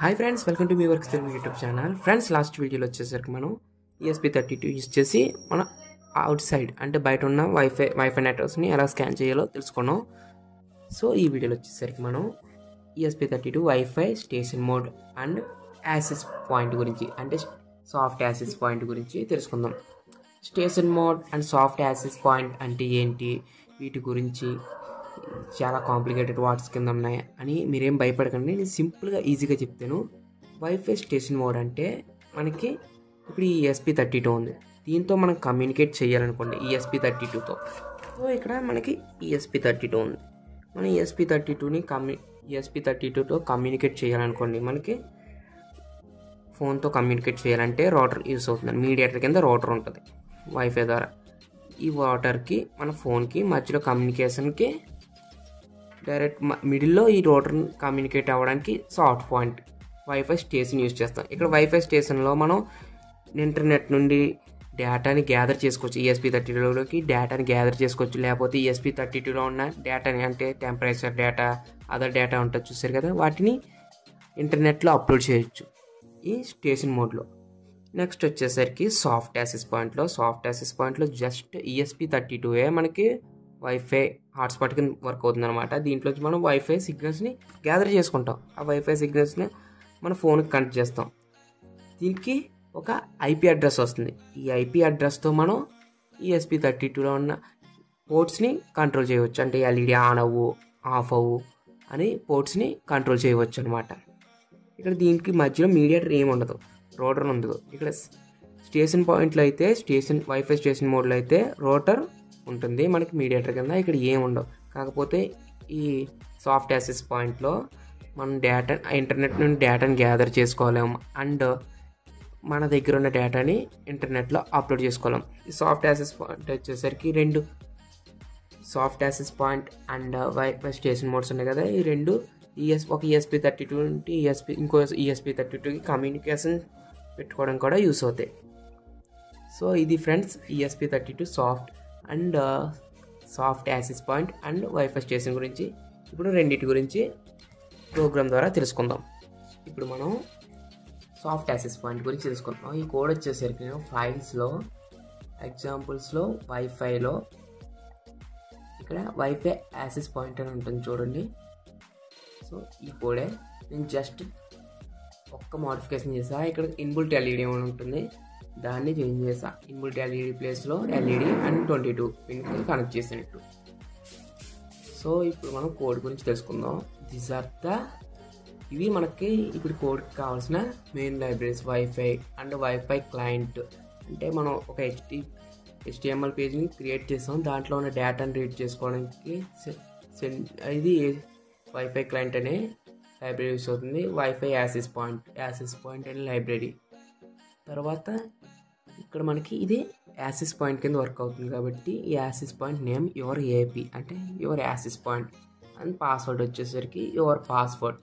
hi friends welcome to me works Telugu YouTube channel friends last వీడియోలో వచ్చేసరికి మనం ESP thirty two use చేసి మన అవుట్ సైడ్ అంటే బయట ఉన్న వైఫై వైఫై నెట్వర్క్స్ని ఎలా స్కాన్ చేయాలో తెలుసుకున్నాం సో ఈ వీడియోలో వచ్చేసరికి మనం ESP thirty two wifi station mode and access point గురించి అంటే సాఫ్ట్ యాక్సెస్ పాయింట్ గురించి తెలుసుకుందాం station mode and soft access point అంటే ఏంటి వీటి గురించి చాలా కాంప్లికేటెడ్ వాట్స్ కింద ఉన్నాయి అని మీరేం భయపడకండి నేను సింపుల్గా ఈజీగా చెప్తాను వైఫై స్టేషన్ మోడ్ అంటే మనకి ఇప్పుడు ఈ ఎస్పీ థర్టీ టూ ఉంది దీంతో మనం కమ్యూనికేట్ చేయాలనుకోండి ఈ ఎస్పీ థర్టీ టూతో సో ఇక్కడ మనకి ఈఎస్పీ థర్టీ టూ ఉంది మనం ఈఎస్పీ థర్టీ టూని కమ్యూ ఈఎస్పీ థర్టీ టూతో కమ్యూనికేట్ చేయాలనుకోండి మనకి ఫోన్తో కమ్యూనికేట్ చేయాలంటే రోటర్ యూస్ అవుతుంది మీడియేటర్ కింద రోటర్ ఉంటుంది వైఫై ద్వారా ఈ వాటర్కి మన ఫోన్కి మధ్యలో కమ్యూనికేషన్కి డైరెక్ట్ మిడిల్లో ఈ రోటర్ కమ్యూనికేట్ అవ్వడానికి soft point wifi station use చేస్తాం ఇక్కడ వైఫై స్టేషన్లో మనం ఇంటర్నెట్ నుండి డేటాని గ్యాదర్ చేసుకోవచ్చు ఈఎస్పీ థర్టీ టూలోకి డేటాని గ్యాదర్ చేసుకోవచ్చు లేకపోతే ఈఎస్పీ థర్టీ టూలో ఉన్న డేటాని అంటే టెంపరేచర్ డేటా అదర్ డేటా ఉంటుంది చూసారు కదా వాటిని ఇంటర్నెట్లో అప్లోడ్ చేయొచ్చు ఈ స్టేషన్ మోడ్లో నెక్స్ట్ వచ్చేసరికి సాఫ్ట్ యాసెస్ పాయింట్లో సాఫ్ట్ యాసెస్ పాయింట్లో జస్ట్ ఈఎస్పీ థర్టీ టూఏ మనకి వైఫై హాట్స్పాట్ కింద వర్క్ అవుతుంది అనమాట దీంట్లో మనం వైఫై సిగ్నల్స్ని గ్యాదర్ చేసుకుంటాం ఆ వైఫై సిగ్నల్స్ని మన ఫోన్కి కనెక్ట్ చేస్తాం దీనికి ఒక ఐపీ అడ్రస్ వస్తుంది ఈ ఐపీ అడ్రస్తో మనం ఈఎస్పీ థర్టీ టూలో ఉన్న పోర్ట్స్ని కంట్రోల్ చేయవచ్చు అంటే ఎల్ఈడి ఆన్ అవ్వు ఆఫ్ అవ్వు అని పోర్ట్స్ని కంట్రోల్ చేయవచ్చు అనమాట ఇక్కడ దీనికి మధ్యలో మీడియేటర్ ఏమి ఉండదు రోటర్ ఉండదు ఇక్కడ స్టేషన్ పాయింట్లో అయితే స్టేషన్ వైఫై స్టేషన్ మోడ్లో అయితే రోటర్ ఉంటుంది మనకి మీడియేటర్ కింద ఇక్కడ ఏం ఉండవు కాకపోతే ఈ సాఫ్ట్ యాసెస్ పాయింట్లో మనం డేటా ఇంటర్నెట్ నుండి డేటాని గ్యాదర్ చేసుకోలేము అండ్ మన దగ్గర ఉన్న డేటాని ఇంటర్నెట్లో అప్లోడ్ చేసుకోలేం ఈ సాఫ్ట్ యాసెస్ పాయింట్ వచ్చేసరికి రెండు soft access point and wifi station modes ఉన్నాయి కదా ఈ రెండు ఈఎస్ ఒక ఈఎస్పీ థర్టీ టూ నుండి ఈఎస్పీ ఇంకో ఈఎస్పీ థర్టీ టూకి కమ్యూనికేషన్ పెట్టుకోవడం కూడా యూస్ అవుతాయి సో ఇది friends ESP thirty two soft and soft access point and wifi station గురించి ఇప్పుడు రెండింటి గురించి ప్రోగ్రామ్ ద్వారా తెలుసుకుందాం ఇప్పుడు మనం సాఫ్ట్ యాక్సెస్ పాయింట్ గురించి తెలుసుకుందాం ఈ కోడ్ వచ్చేసరికి ఫైల్స్లో ఎగ్జాంపుల్స్లో వైఫైలో ఇక్కడ వైఫై యాక్సెస్ పాయింట్ అని ఉంటుంది చూడండి సో ఈ కోడే నేను జస్ట్ ఒక్క మోడిఫికేషన్ చేసా ఇక్కడ ఇన్బుల్ట్ ఎల్ఈడి అని ఉంటుంది దాన్ని చేంజ్ చేసా ఇన్బుల్ట్ ఎల్ఈడి ప్లేస్లో ఎల్ఈడి అండ్ ట్వంటీ టూ పిన్కి కనెక్ట్ చేసినట్టు సో ఇప్పుడు మనం కోడ్ గురించి తెలుసుకుందాం దిస్ ఆర్ ద ఇవి మనకి ఇప్పుడు కోడ్కి కావాల్సిన main libraries wifi and wifi client అంటే మనం ఒక హెచ్డి హెచ్డిఎంఎల్ పేజ్ని క్రియేట్ చేస్తాం దాంట్లో ఉన్న డేటాని రీడ్ చేసుకోవడానికి ఇది వైఫై క్లయింట్ అనే లైబ్రరీ యూస్ అవుతుంది wifi access point access point అనే లైబ్రరీ తర్వాత ఇక్కడ మనకి ఇది యాసిస్ పాయింట్ కింద వర్క్ అవుతుంది కాబట్టి ఈ access point name your AP అంటే your access point and password వచ్చేసరికి యువర్ పాస్వర్డ్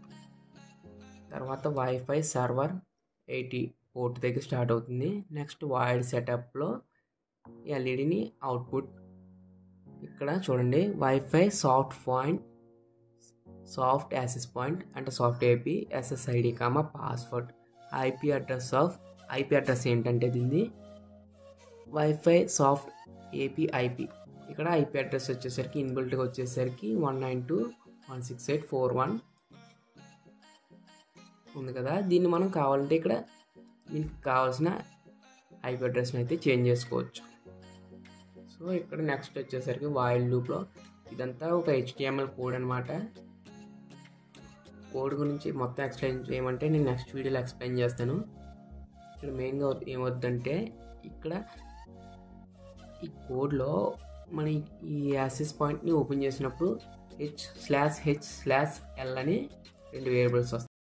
తర్వాత వైఫై సర్వర్ ఎయిటీ పోర్ట్ దగ్గర స్టార్ట్ అవుతుంది నెక్స్ట్ వైడ్ సెటప్లో ఎల్ఈడిని అవుట్పుట్ ఇక్కడ చూడండి wifi soft point soft access point అంటే soft AP SSID comma password IP address of IP address ఏంటంటే దీన్ని వైఫై సాఫ్ట్ ఏపీ ఐపీ ఇక్కడ ఐపీ అడ్రస్ వచ్చేసరికి ఇన్బిల్ట్గా వచ్చేసరికి one nine two one six eight four one ఉంది కదా దీన్ని మనం కావాలంటే ఇక్కడ దీనికి కావాల్సిన ఐపీ అడ్రస్ని అయితే చేంజ్ చేసుకోవచ్చు సో ఇక్కడ నెక్స్ట్ వచ్చేసరికి వాయిల్ లూప్లో ఇదంతా ఒక హెచ్టిఎంఎల్ కోడ్ అనమాట కోడ్ గురించి మొత్తం ఎక్స్ప్లెయిన్ చేయమంటే నేను నెక్స్ట్ వీడియోలో ఎక్స్ప్లెయిన్ చేస్తాను ఇక్కడ మెయిన్గా ఏమవుద్దంటే ఇక్కడ ఈ కోడ్లో మన ఈ యాసిస్ పాయింట్ని ఓపెన్ చేసినప్పుడు H slash H slash L అని రెండు వేరియబుల్స్ వస్తాయి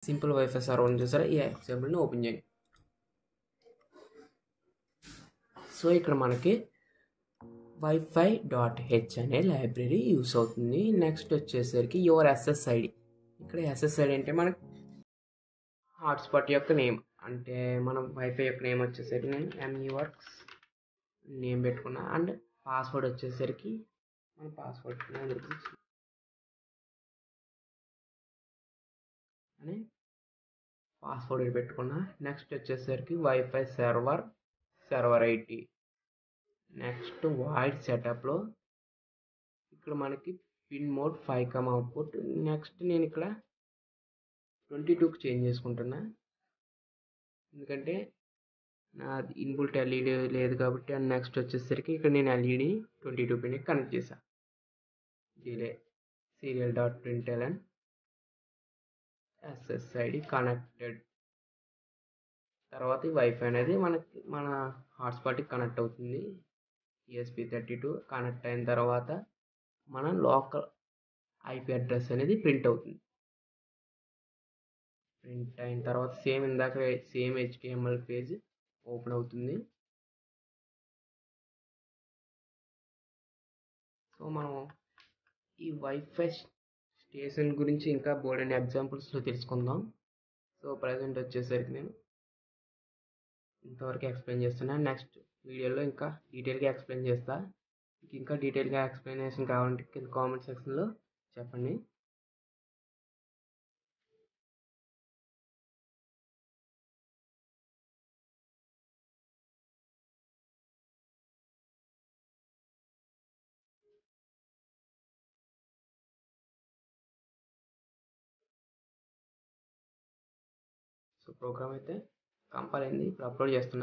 సింపుల్ వైఫై సర్వర్ చూసారా ఈ ఎగ్జాంపుల్ని ఓపెన్ చేయండి సో ఇక్కడ మనకి వైఫై డాట్ హెచ్ అనే లైబ్రరీ యూస్ అవుతుంది నెక్స్ట్ వచ్చేసరికి యువర్ ఎస్ఎస్ఐడి ఇక్కడ ఎస్ఎస్ఐడి అంటే మనకి హాట్స్పాట్ యొక్క నేమ్ అంటే మనం వైఫై యొక్క నేమ్ వచ్చేసరికి నేను ఎంఈవర్క్స్ నేమ్ పెట్టుకున్నా అండ్ పాస్వర్డ్ వచ్చేసరికి మన పాస్వర్డ్ అని పాస్వర్డ్ పెట్టుకున్నా నెక్స్ట్ వచ్చేసరికి wifi server server eighty next void సెటప్లో ఇక్కడ మనకి pin mode five comma output next నేను ఇక్కడ ట్వంటీ టూకి చేంజ్ చేసుకుంటున్నా ఎందుకంటే నా ఇన్బుల్ట్ ఎల్ఈడి లేదు కాబట్టి అండ్ నెక్స్ట్ వచ్చేసరికి ఇక్కడ నేను ఎల్ఈడి ట్వంటీ టూ పిన్కి కనెక్ట్ చేశాను delay serial dot print LN SSID connected తర్వాత ఈ వైఫై అనేది మనకి మన హాట్స్పాట్కి కనెక్ట్ అవుతుంది ఈఎస్పి థర్టీ టూ కనెక్ట్ అయిన తర్వాత మన లోకల్ ఐపీ అడ్రస్ అనేది ప్రింట్ అవుతుంది ప్రింట్ అయిన తర్వాత సేమ్ ఇందాక సేమ్ హెచ్టిఎంఎల్ పేజ్ ఓపెన్ అవుతుంది సో మనం ఈ వైఫై స్టేషన్ గురించి ఇంకా బోర్డ్ అండ్ ఎగ్జాంపుల్స్లో తెలుసుకుందాం సో ప్రజెంట్ వచ్చేసరికి నేను ఇంతవరకు ఎక్స్ప్లెయిన్ చేస్తున్నాను నెక్స్ట్ వీడియోలో ఇంకా డీటెయిల్గా ఎక్స్ప్లెయిన్ చేస్తా ఇంకా డీటెయిల్గా ఎక్స్ప్లెనేషన్ కావాలంటే కింద కామెంట్ సెక్షన్లో చెప్పండి సో ప్రోగ్రామ్ అయితే కంపైల్ అయింది ఇప్పుడు అప్లోడ్ చేస్తున్నా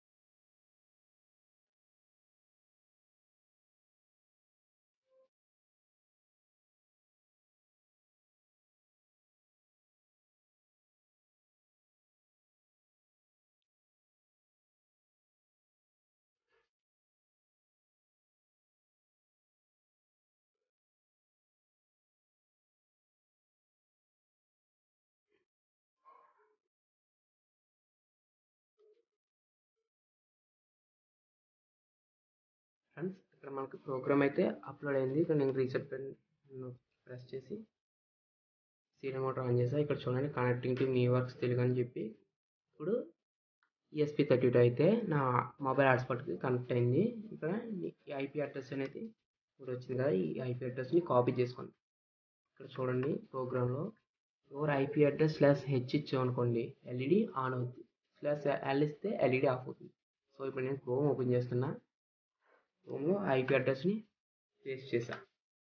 ఫ్రెండ్స్ ఇక్కడ మనకి ప్రోగ్రామ్ అయితే అప్లోడ్ అయింది ఇక్కడ నేను రీసెట్ ప్రెస్ చేసి సీరియల్ మోటర్ ఆన్ చేసా ఇక్కడ చూడండి connecting to me works Telugu అని చెప్పి ఇప్పుడు ఈఎస్పి థర్టీ టూ అయితే నా మొబైల్ హాట్స్పాట్కి కనెక్ట్ అయింది ఇక్కడ ఈ ఐపీ అడ్రస్ అనేది ఇప్పుడు వచ్చింది కదా ఈ ఐపీ అడ్రస్ని కాపీ చేసుకోండి ఇక్కడ చూడండి ప్రోగ్రాంలో ఎవరు ఐపీ అడ్రస్ స్లాష్ హెచ్ ఇచ్చామనుకోండి ఎల్ఈడి ఆన్ అవుతుంది స్లాష్ ఎల్ ఇస్తే ఎల్ఈడి ఆఫ్ అవుతుంది సో ఇప్పుడు నేను క్రోమ్ ఓపెన్ చేస్తున్నా క్రోమ్లో ఐపీ అడ్రస్ని పేస్ట్ చేశా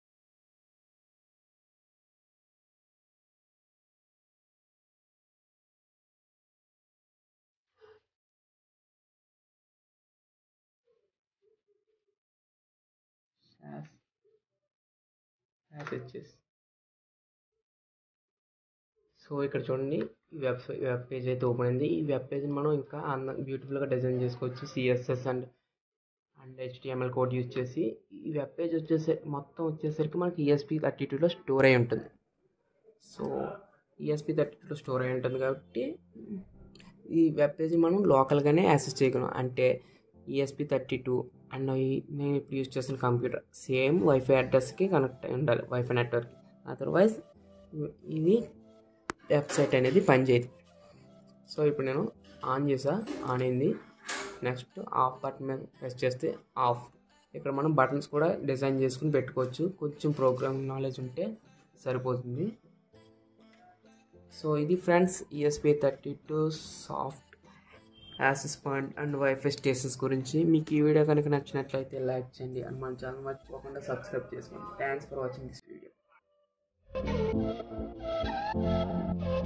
స్లాష్ స్లాష్ హెచ్ఎస్ సో ఇక్కడ చూడండి ఈ వెబ్ వెబ్ పేజ్ అయితే ఓపెన్ అయింది ఈ వెబ్ పేజ్ మనం ఇంకా అంద బ్యూటిఫుల్గా డిజైన్ చేసుకోవచ్చు CSS and and HTML code use చేసి ఈ వెబ్ పేజ్ వచ్చేసే మొత్తం వచ్చేసరికి మనకి ఈఎస్పి థర్టీ టూలో స్టోర్ అయి ఉంటుంది సో ఈఎస్పి థర్టీ టూలో స్టోర్ అయి ఉంటుంది కాబట్టి ఈ వెబ్ పేజ్ మనం లోకల్గానే యాక్సెస్ చేయగలం అంటే ఈఎస్పి థర్టీ టూ అండ్ నేను ఇప్పుడు యూజ్ చేసిన కంప్యూటర్ సేమ్ వైఫై అడ్రస్కి కనెక్ట్ అయి ఉండాలి వైఫై నెట్వర్క్ అదర్వైజ్ ఇది వెబ్సైట్ అనేది పనిచేయదు సో ఇప్పుడు నేను ఆన్ చేసా ఆన్ అయింది నెక్స్ట్ ఆఫ్ బటన్ మీద ప్రెస్ చేస్తే ఆఫ్ ఇక్కడ మనం బటన్స్ కూడా డిజైన్ చేసుకుని పెట్టుకోవచ్చు కొంచెం ప్రోగ్రామ్ నాలెడ్జ్ ఉంటే సరిపోతుంది సో ఇది friends ESP thirty two soft access point and wifi stations గురించి మీకు ఈ వీడియో కనుక నచ్చినట్లయితే లైక్ చేయండి అండ్ మన ఛానల్ మర్చిపోకుండా సబ్స్క్రైబ్ చేసుకోండి thanks for watching this video